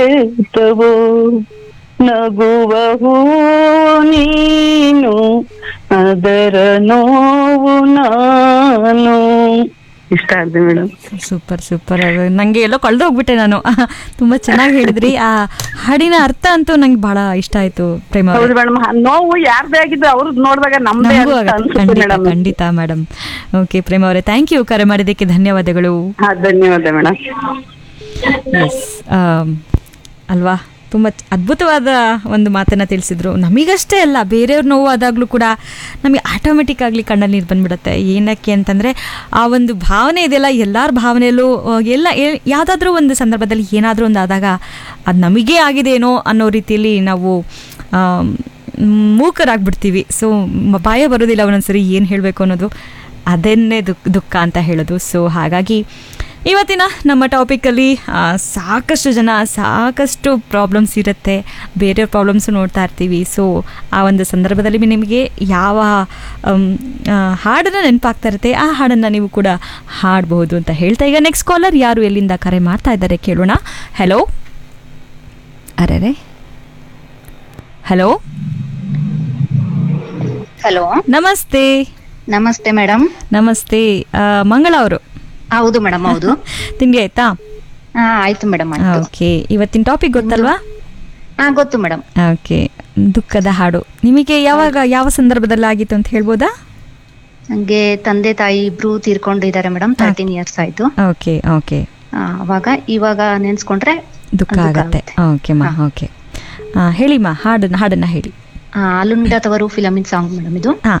ಏತವೋ ನಗುವ ಹೂ ನೀನು ಅದರ ನೋವು ನಾನು ಇಷ್ಟ ಆಗಿದೆ ಮೇಡಮ್ ಸೂಪರ್ ಸೂಪರ್ ನಂಗೆ ಎಲ್ಲೋ ಕಳೆದು ಹೋಗ್ಬಿಟ್ಟೆ ನಾನು ತುಂಬಾ ಚೆನ್ನಾಗಿ ಹೇಳಿದ್ರಿ ಆ ಹಾಡಿನ ಅರ್ಥ ಅಂತೂ ನಂಗೆ ಬಹಳ ಇಷ್ಟ ಆಯ್ತು ಪ್ರೇಮ ಅವ್ರೆ. ಹೌದು ಮೇಡಮ್ ನೋವು ಯಾರ್ದೇ ಆಗಿದ್ದು ಅವ್ರದ್ದು ನೋಡಿದಾಗ ನಮ್ದೇ ನಮಗೂ ಅಂತ ಆಗತ್ತೆ ಅನ್ಸುತ್ತೆ ಖಂಡಿತ ಮೇಡಮ್ ಖಂಡಿತ ಮೇಡಮ್ ಓಕೆ ಪ್ರೇಮ ಅವರೇ ಥ್ಯಾಂಕ್ ಯು ಕರೆ ಮಾಡಿದ್ದಕ್ಕೆ ಧನ್ಯವಾದಗಳು ಹಾ ಧನ್ಯವಾದ ಮೇಡಮ್ ಎಸ್ ಅಲ್ವಾ ತುಂಬ ಚ- ಅದ್ಭುತವಾದ ಒಂದು ಮಾತನ್ನ ತಿಳಿಸಿದ್ರು ನಮಗಷ್ಟೇ ಅಲ್ಲ ಬೇರೆಯವ್ರ ನೋವು ಆದಾಗಲೂ ಕೂಡ ನಮಗೆ ಆಟೋಮೆಟಿಕ್ ಆಗಲಿ ಕಣ್ಣಲ್ಲಿ ನೀರು ಬಂದ್ಬಿಡುತ್ತೆ ಏನಕ್ಕೆ ಅಂತಂದರೆ ಆ ಒಂದು ಭಾವನೆ ಇದೆಯಲ್ಲ ಎಲ್ಲರ ಭಾವನೆಯಲ್ಲೂ ಆ, ಎಲ್ಲ ಯಾವುದಾದ್ರೂ ಒಂದು ಸಂದರ್ಭದಲ್ಲಿ ಏನಾದರೂ ಒಂದು ಆದಾಗ ಅದು ನಮಗೇ ಆಗಿದೆಯೇನೋ ಅನ್ನೋ ರೀತಿಯಲ್ಲಿ ನಾವು ಆಮ್, ಮೂಕರಾಗ್ಬಿಡ್ತೀವಿ ಸೊ ಬಾಯ ಬರೋದಿಲ್ಲ ಒಂದೊಂದ್ಸರಿ ಏನು ಹೇಳಬೇಕು ಅನ್ನೋದು ಅದನ್ನೇ ದುಃಖ ದುಃಖ ಅಂತ ಹೇಳೋದು ಸೊ ಹಾಗಾಗಿ ಇವತ್ತಿನ ನಮ್ಮ ಟಾಪಿಕಲ್ಲಿ ಸಾಕಷ್ಟು ಜನ ಸಾಕಷ್ಟು ಪ್ರಾಬ್ಲಮ್ಸ್ ಇರುತ್ತೆ ಬೇರೆಯವ್ರ ಪ್ರಾಬ್ಲಮ್ಸು ನೋಡ್ತಾ ಇರ್ತೀವಿ ಸೊ ಆ ಒಂದು ಸಂದರ್ಭದಲ್ಲಿ ನಿಮಗೆ ಯಾವ ಆಮ್, ಆ, ಹಾಡನ್ನ ನೆನಪಾಗ್ತಾ ಇರುತ್ತೆ ಆ ಹಾಡನ್ನು ನೀವು ಕೂಡ ಹಾಡಬಹುದು ಅಂತ ಹೇಳ್ತಾ ಈಗ ನೆಕ್ಸ್ಟ್ ಕಾಲರ್ ಯಾರು ಎಲ್ಲಿಂದ ಕರೆ ಮಾಡ್ತಾ ಇದ್ದಾರೆ ಕೇಳೋಣ ಹಲೋ ಅರೆ ಹಲೋ ಹಲೋ ನಮಸ್ತೆ ನಮಸ್ತೆ ಮೇಡಮ್ ನಮಸ್ತೆ ಆ, ಮಂಗಳ ಅವರು ಹೌದು ಮೇಡಮ್ ಹೌದು ತಿಂಡಿ ಆಯ್ತಾ ಹಾ ಆಯ್ತು ಮೇಡಮ್ ಆಯ್ತು ಓಕೆ ಇವತ್ತಿನ ಟಾಪಿಕ್ ಗೊತ್ತಲ್ವಾ ಹಾ ಗೊತ್ತು ಮೇಡಮ್ ಓಕೆ ದುಃಖದ ಹಾಡು ನಿಮಗೆ ಯಾವಾಗ ಯಾವ ಸಂದರ್ಭದಲ್ಲಿ ಆಗಿತ್ತು ಅಂತ ಹೇಳ್ಬೋದಾ ನಂಗೆ ತಂದೆ ತಾಯಿ ಇಬ್ರು ತೀರ್ಕೊಂಡಿದ್ದಾರೆ ಮೇಡಮ್ ತರ್ಟೀನ್ ಇಯರ್ಸ್ ಆಯ್ತು ಓಕೆ ಓಕೆ ಆ, ಅವಾಗ ಇವಾಗ ನೆನ್ಸ್ಕೊಂಡ್ರೆ ದುಃಖ ದುಃಖ ಆಗತ್ತೆ ಆಗುತ್ತೆ. ಓಕೆ ಮಾ ಓಕೆ ಹೇಳಿಮ್ಮ ಹಾಡನ್ನ ಹಾಡನ್ನ ಹೇಳಿ ಆ, ಅಲುಂಡ ತವರು ಫಿಲಮಿನ್ ಸಾಂಗ್ ಮೇಡಮ್ ಇದು ಹಾ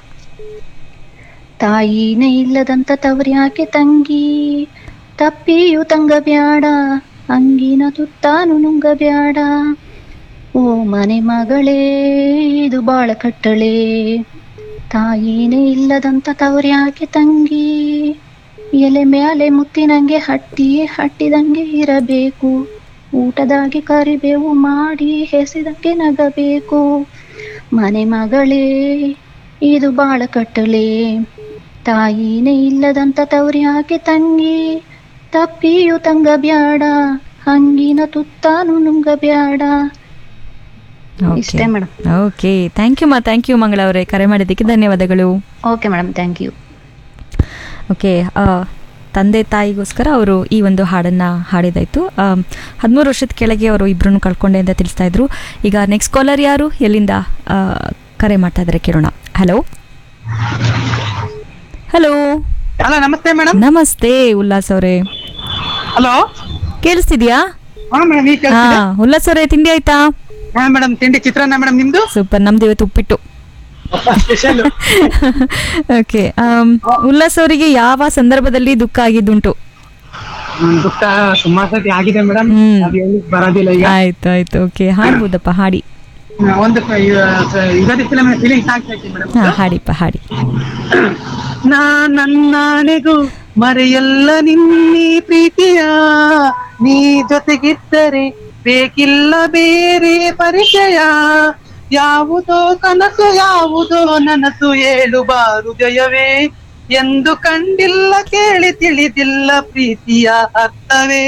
ತಾಯಿನೇ ಇಲ್ಲದಂತ ತವರ್ಯಾಕೆ ತಂಗಿ ತಪ್ಪಿಯು ತಂಗ ಬ್ಯಾಡ ಅಂಗಿನ ತುತ್ತಾನು ನುಂಗ ಬ್ಯಾಡ ಓ ಮನೆ ಮಗಳೇ ಇದು ಬಾಳ ಕಟ್ಟಳೆ ತಾಯಿನೇ ಇಲ್ಲದಂತ ತವರ್ಯಾಕೆ ತಂಗಿ ಎಲೆ ಮ್ಯಾಲೆ ಮುತ್ತಿನಂಗೆ ಹಟ್ಟಿ ಹಟ್ಟಿದಂಗೆ ಇರಬೇಕು ಊಟದಾಗೆ ಕರಿಬೇವು ಮಾಡಿ ಹೆಸಿದಂಗೆ ನಗಬೇಕು ಮನೆ ಮಗಳೇ ಇದು ಬಾಳ ಕಟ್ಟಳೆ ತಾಯಿನೇ ಇಲ್ಲದಂತ ತವರ್ಯಾಕೆ ತಂಗಿ ತಪ್ಪಿಯು ತಂಗ ಬ್ಯಾಡ ಹಂಗಿನ ತುತ್ತಾನು ನುಂಗ ಬ್ಯಾಡ ಇಷ್ಟೇ ಮೇಡಮ್ ಓಕೆ ಥ್ಯಾಂಕ್ ಯು ಮಾ ಥ್ಯಾಂಕ್ ಯು ಮಂಗಳ ಅವರೇ ಕರೆ ಮಾಡಿದ್ದಕ್ಕೆ ಧನ್ಯವಾದಗಳು okay madam thank you okay ತಂದೆ ತಾಯಿಗೋಸ್ಕರ ಅವರು ಈ ಒಂದು ಹಾಡನ್ನು ಹಾಡಿದಾಯಿತು ಹದಿಮೂರು ವರ್ಷದ ಕೆಳಗೆ ಅವರು ಇಬ್ಬರನ್ನು ಕಳ್ಕೊಂಡೆ ಅಂತ ತಿಳಿಸ್ತಾ ಇದ್ರು ಈಗ ನೆಕ್ಸ್ಟ್ ಕಾಲರ್ ಯಾರು ಎಲ್ಲಿಂದ ಆ, ಕರೆ ಮಾಡ್ತಾ ಇದ್ದಾರೆ ಕೇಳೋಣ ಹಲೋ ಹಲೋ ಹಲೋ ನಮಸ್ತೆ ಮೇಡಮ್ ನಮಸ್ತೆ ಉಲ್ಲಾಸ್ ಅವರೇ ಹಲೋ ಕೇಳಿಸ್ತಿದ್ಯಾ ಹಾ ಮೇಡಮ್ ಈ ಹಾ ಉಲ್ಲಾಸ್ ಅವರೇ ತಿಂಡಿ ಆಯ್ತಾ ಹಾ ಮೇಡಮ್ ತಿಂಡಿ ಚಿತ್ರಾನ್ನ ಮೇಡಮ್ ನಿಮ್ದು ಸೂಪರ್ ನಮ್ದು ಇವತ್ತು ಉಪ್ಪಿಟ್ಟು ಸ್ಪೆಷಲ್ ಓಕೆ ಉಲ್ಲಾಸ್ ಅವರಿಗೆ ಯಾವ ಸಂದರ್ಭದಲ್ಲಿ ದುಃಖ ಆಗಿದ್ದುಂಟು ದುಃಖ ಸುಮಾರು ಸತಿ ಆಗಿದೆ ಮೇಡಮ್ ಹ್ಮ್. ಅದು ಹೇಳಿಕ್ ಬರೋದಿಲ್ಲ ಈಗ ಆಯ್ತು ಆಯ್ತು ಓಕೆ ಹಾಡ್ಬೋದಪ್ಪ ಹಾಡಿ ಹಾ, ಒಂದು ಕ- ಇವ- ಸ- ಯುಗಾದಿ ಫಿಲಮ್ ಫೀಲಿಂಗ್ಸ್ ಆಗ್ತಾ ಇತ್ತು ಮೇಡಮ್ ಹಾ ಹಾಡಿಪ್ಪ ಹಾಡಿ ನಾ ನನ್ನಾಣೆಗೂ ಮರೆಯಲ್ಲ ನಿನ್ನಿ ಪ್ರೀತಿಯ ನೀ ಜೊತೆಗಿದ್ದರೆ ಬೇಕಿಲ್ಲ ಬೇರೆ ಪರಿಚಯ ಯಾವುದೋ ಕನಸು ಯಾವುದೋ ನನಸು ಏಳು ಬಾರು ಜಯವೇ ಎಂದು ಕಂಡಿಲ್ಲ ಕೇಳಿ ತಿಳಿದಿಲ್ಲ ಪ್ರೀತಿಯ ಅರ್ಥವೇ